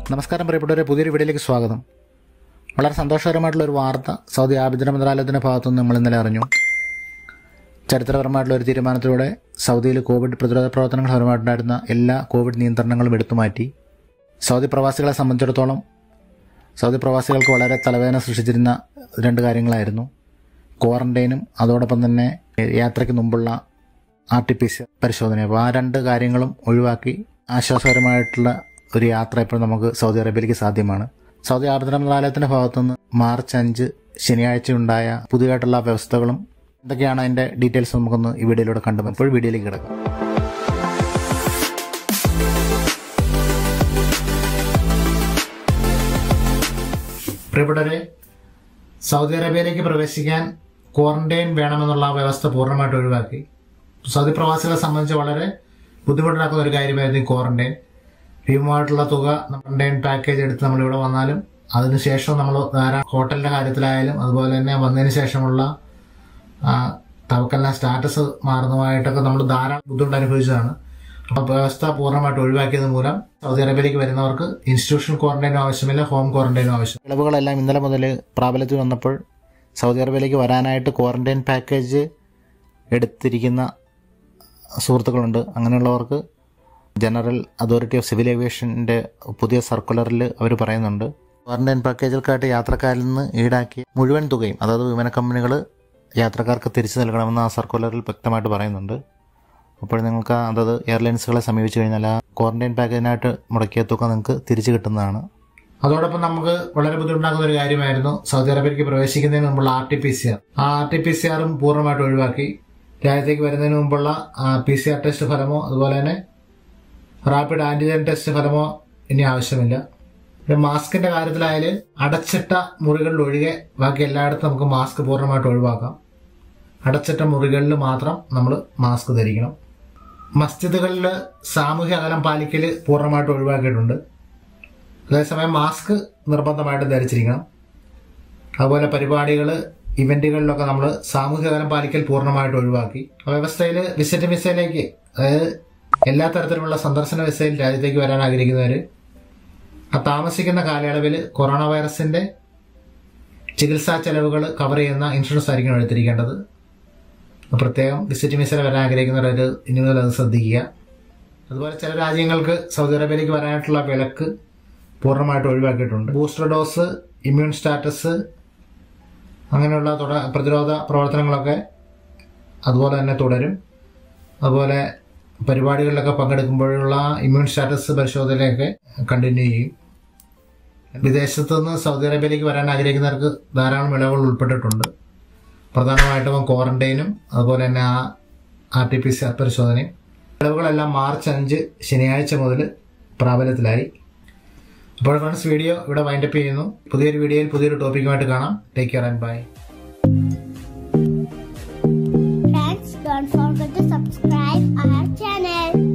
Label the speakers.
Speaker 1: നമസ്കാരം പ്രിയപ്പെട്ടവരെ പുതിയൊരു വീഡിയോയിലേക്ക് സ്വാഗതം വളരെ സന്തോഷകരമായിട്ടുള്ള ഒരു വാർത്ത സൗദി ആഭ്യന്തര മന്ത്രാലയത്തിൻ്റെ ഭാഗത്തുനിന്ന് നമ്മൾ ഇന്നലെ അറിഞ്ഞു ചരിത്രപരമായിട്ടുള്ള ഒരു തീരുമാനത്തിലൂടെ സൗദിയിൽ കോവിഡ് പ്രതിരോധ പ്രവർത്തനങ്ങൾ ഫലമായിട്ടുണ്ടായിരുന്ന എല്ലാ കോവിഡ് നിയന്ത്രണങ്ങളും എടുത്തുമാറ്റി സൗദി പ്രവാസികളെ സംബന്ധിച്ചിടത്തോളം സൗദി പ്രവാസികൾക്ക് വളരെ തലവേദന സൃഷ്ടിച്ചിരുന്ന രണ്ട് കാര്യങ്ങളായിരുന്നു ക്വാറന്റൈനും അതോടൊപ്പം തന്നെ യാത്രയ്ക്ക് മുമ്പുള്ള ആർ ടി പി സി പരിശോധന അപ്പോൾ ആ രണ്ട് കാര്യങ്ങളും ഒഴിവാക്കി ആശ്വാസകരമായിട്ടുള്ള ഒരു യാത്ര ഇപ്പോൾ നമുക്ക് സൗദി അറേബ്യയിലേക്ക് സാധ്യമാണ് സൗദി ആഭ്യന്തര മന്ത്രാലയത്തിന്റെ ഭാഗത്തുനിന്ന് മാർച്ച് അഞ്ച് ശനിയാഴ്ച ഉണ്ടായ പുതിയതായിട്ടുള്ള വ്യവസ്ഥകളും എന്തൊക്കെയാണ് അതിന്റെ ഡീറ്റെയിൽസ് നമുക്കൊന്ന് ഈ വീഡിയോയിലൂടെ കണ്ടു അപ്പോൾ വീഡിയോയിലേക്ക് കിടക്കാം പ്രിയപ്പെട്ടവരെ സൗദി അറേബ്യയിലേക്ക് പ്രവേശിക്കാൻ ക്വാറന്റൈൻ വേണമെന്നുള്ള വ്യവസ്ഥ പൂർണ്ണമായിട്ട് ഒഴിവാക്കി സൗദി പ്രവാസികളെ സംബന്ധിച്ച് വളരെ ബുദ്ധിമുട്ടുണ്ടാക്കുന്ന ഒരു കാര്യമായിരുന്നു ഈ ക്വാറന്റൈൻ ഭീമമായിട്ടുള്ള തുക ക്വാറന്റൈൻ പാക്കേജ് എടുത്ത് നമ്മൾ ഇവിടെ വന്നാലും അതിനുശേഷം നമ്മൾ ധാരാളം ഹോട്ടലിന്റെ കാര്യത്തിലായാലും അതുപോലെ തന്നെ വന്നതിന് ശേഷമുള്ള തവക്കലിന സ്റ്റാറ്റസ് മാറുന്നതുമായിട്ടൊക്കെ നമ്മൾ ധാരാളം ബുദ്ധിമുട്ട് അനുഭവിച്ചതാണ് അപ്പോൾ വ്യവസ്ഥ പൂർണ്ണമായിട്ട് ഒഴിവാക്കിയത് മൂലം സൗദി അറേബ്യയിലേക്ക് വരുന്നവർക്ക് ഇൻസ്റ്റിറ്റ്യൂഷൻ ക്വാറന്റൈനും ആവശ്യമില്ല ഹോം ക്വാറന്റൈനും ആവശ്യം ഇളവുകളെല്ലാം ഇന്നലെ മുതൽ പ്രാബല്യത്തിൽ വന്നപ്പോൾ സൗദി അറേബ്യയിലേക്ക് വരാനായിട്ട് ക്വാറന്റൈൻ പാക്കേജ് എടുത്തിരിക്കുന്ന സുഹൃത്തുക്കളുണ്ട് അങ്ങനെയുള്ളവർക്ക് ജനറൽ അതോറിറ്റി ഓഫ് സിവിൽ ഏവിയേഷൻ്റെ പുതിയ സർക്കുലറിൽ അവർ പറയുന്നുണ്ട് ക്വാറന്റൈൻ പാക്കേജുകൾക്കായിട്ട് യാത്രക്കാരിൽ നിന്ന് ഈടാക്കിയ മുഴുവൻ തുകയും അതായത് വിമാന കമ്പനികൾ യാത്രക്കാർക്ക് തിരിച്ചു നൽകണമെന്ന് ആ സർക്കുലറിൽ വ്യക്തമായിട്ട് പറയുന്നുണ്ട് അപ്പോൾ നിങ്ങൾക്ക് അതത് എയർലൈൻസുകളെ സമീപിച്ചു കഴിഞ്ഞാൽ ആ ക്വാറന്റൈൻ പാക്കേജിനായിട്ട് മുടക്കിയ തുക നിങ്ങൾക്ക് തിരിച്ചു കിട്ടുന്നതാണ് അതോടൊപ്പം നമുക്ക് വളരെ ബുദ്ധിമുട്ടാക്കുന്ന ഒരു കാര്യമായിരുന്നു സൗദി അറേബ്യയിലേക്ക് പ്രവേശിക്കുന്നതിന് മുമ്പുള്ള R T P C R ആ ആർ ടി പി സി ആറും പൂർണ്ണമായിട്ട് ഒഴിവാക്കി രാജ്യത്തേക്ക് വരുന്നതിന് മുമ്പുള്ള പി സി ആർ ടെസ്റ്റ് ഫലമോ അതുപോലെ തന്നെ റാപ്പിഡ് ആന്റിജൻ ടെസ്റ്റ് ഫലമോ ഇനി ആവശ്യമില്ല പിന്നെ മാസ്കിന്റെ കാര്യത്തിലായാലും അടച്ചിട്ട മുറികളിൽ ഒഴികെ ബാക്കി എല്ലായിടത്തും നമുക്ക് മാസ്ക് പൂർണ്ണമായിട്ട് ഒഴിവാക്കാം അടച്ചിട്ട മുറികളിൽ മാത്രം നമ്മൾ മാസ്ക് ധരിക്കണം മസ്ജിദുകളിൽ സാമൂഹ്യ അകലം പാലിക്കൽ പൂർണ്ണമായിട്ട് ഒഴിവാക്കിയിട്ടുണ്ട് അതേസമയം മാസ്ക് നിർബന്ധമായിട്ട് ധരിച്ചിരിക്കണം അതുപോലെ പരിപാടികൾ ഇവന്റുകളിലൊക്കെ നമ്മൾ സാമൂഹ്യ അകലം പാലിക്കൽ പൂർണ്ണമായിട്ട് ഒഴിവാക്കി വ്യവസ്ഥയിൽ വിസിറ്റ് വിസയിലേക്ക് അതായത് എല്ലാ തരത്തിലുള്ള സന്ദർശന വിസയിൽ രാജ്യത്തേക്ക് വരാൻ ആഗ്രഹിക്കുന്നവർ ആ താമസിക്കുന്ന കാലയളവിൽ കൊറോണ വൈറസിന്റെ ചികിത്സാ ചെലവുകൾ കവർ ചെയ്യുന്ന ഇൻഷുറൻസ് ആയിരിക്കും എടുത്തിരിക്കേണ്ടത് പ്രത്യേകം വിസിറ്റ് വിസയിൽ വരാൻ ആഗ്രഹിക്കുന്നവർ ഇനി മുതൽ അത് ശ്രദ്ധിക്കുക അതുപോലെ ചില രാജ്യങ്ങൾക്ക് സൗദി അറേബ്യയിലേക്ക് വരാനായിട്ടുള്ള വിലക്ക് പൂർണ്ണമായിട്ട് ഒഴിവാക്കിയിട്ടുണ്ട് ബൂസ്റ്റർ ഡോസ് ഇമ്മ്യൂൺ സ്റ്റാറ്റസ് അങ്ങനെയുള്ള തുട പ്രതിരോധ പ്രവർത്തനങ്ങളൊക്കെ അതുപോലെ തന്നെ തുടരും അതുപോലെ പരിപാടികളിലൊക്കെ പങ്കെടുക്കുമ്പോഴുള്ള ഇമ്മ്യൂൺ സ്റ്റാറ്റസ് പരിശോധനയൊക്കെ കണ്ടിന്യൂ ചെയ്യും വിദേശത്ത് നിന്ന് സൗദി അറേബ്യയിലേക്ക് വരാൻ ആഗ്രഹിക്കുന്നവർക്ക് ധാരാളം ഇളവുകൾ ഉൾപ്പെട്ടിട്ടുണ്ട് പ്രധാനമായിട്ടും ക്വാറന്റൈനും അതുപോലെ തന്നെ ആ ആർ ടി പി സി പരിശോധനയും ഇളവുകളെല്ലാം മാർച്ച് അഞ്ച് ശനിയാഴ്ച മുതൽ പ്രാബല്യത്തിലായി അപ്പോൾ ഫ്രണ്ട്സ് വീഡിയോ ഇവിടെ വൈൻഡപ്പ് ചെയ്യുന്നു പുതിയൊരു വീഡിയോയിൽ പുതിയൊരു ടോപ്പിക്കുമായിട്ട് കാണാം take care and bye
Speaker 2: Friends, don't forget to subscribe our channel.